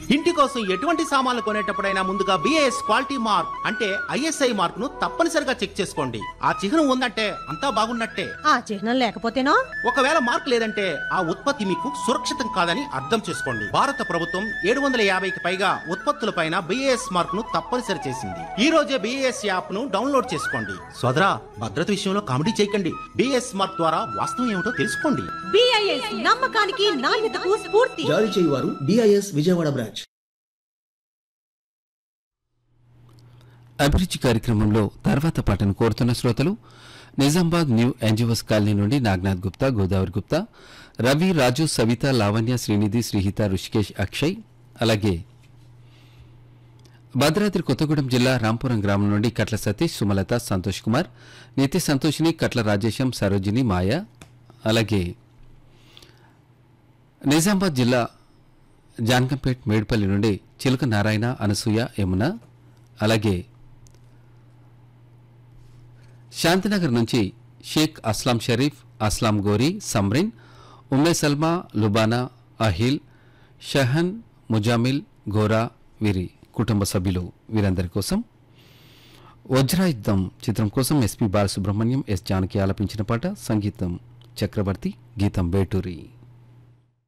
ఇంటి కోసం ఎటువంటి సామాన్లు కొనేటప్పుడైనా ముందుగా బిఏఎస్ క్వాలిటీ మార్క్ అంటే ఐఎస్ఐ మార్క్ ను తప్పనిసరిగా చెక్ చేసుకోండి ఆ చిహ్నం ఉందంటే అంతా బాగున్నట్టే ఆ చిహ్నం లేకపోతేనో ఒకవేళ మార్క్ లేదంటే ఆ ఉత్పత్తి మీకు సురక్షితం కాదని అర్థం చేసుకోండి భారత ప్రభుత్వం ఏడు వందల యాభైకి పైగా ఉత్పత్తులపైన బిఏఎస్ మార్క్ ను తప్పనిసరి చేసింది ఈ రోజే బిఏఎస్ యాప్ ను డౌన్లోడ్ చేసుకోండి సోదరా భద్రత విషయంలో కామెడీ చేయకండి బిఏఎస్ మార్క్ ద్వారా వాస్తవం ఏమిటో తెలుసుకోండి బిఐఎస్ నమ్మకానికి నాణ్యతకు స్ఫూర్తి జారీ చేయువారు డిఐఎస్ విజయవాడ బ్రాంచ్ అభిరుచి కార్యక్రమంలో తర్వాత పాటను కోరుతున్న శ్రోతలు నిజామాబాద్ న్యూ ఎన్జిఓస్ కాలనీ నుండి నాగనాథ్ గుప్తా గోదావరి గుప్తా రవి రాజు సవిత లావణ్య శ్రీనిధి శ్రీహిత ఋషికేష్ అక్షయ్ అలాగే భద్రాద్రి కొత్తగూడెం జిల్లా రాంపురం గ్రామం నుండి కట్ల సతీష్ సుమలత సంతోష్ కుమార్ నిత్య సంతోషిని కట్ల రాజేశం సరోజిని మాయ అలాగే నిజామాబాద్ జిల్లా జాన్కంపేట్ మేడ్పల్లి నుండి చిలుక నారాయణ అనసూయ యమున అలాగే శాంతినగర్ నుంచి షేక్ అస్లాం షరీఫ్ అస్లాం గోరీ సమ్రిన్ ఉమ్మే సల్మా లుబానా అహిల్ షహన్ ముజామిల్ గోరా వీరి కుటుంబ సభ్యులు వీరందరి కోసం వజ్రాయుద్ధం చిత్రం కోసం ఎస్పి బాలసుబ్రహ్మణ్యం ఎస్ జానకి ఆలపించిన పాట సంగీతం చక్రవర్తి గీతం వేటూరి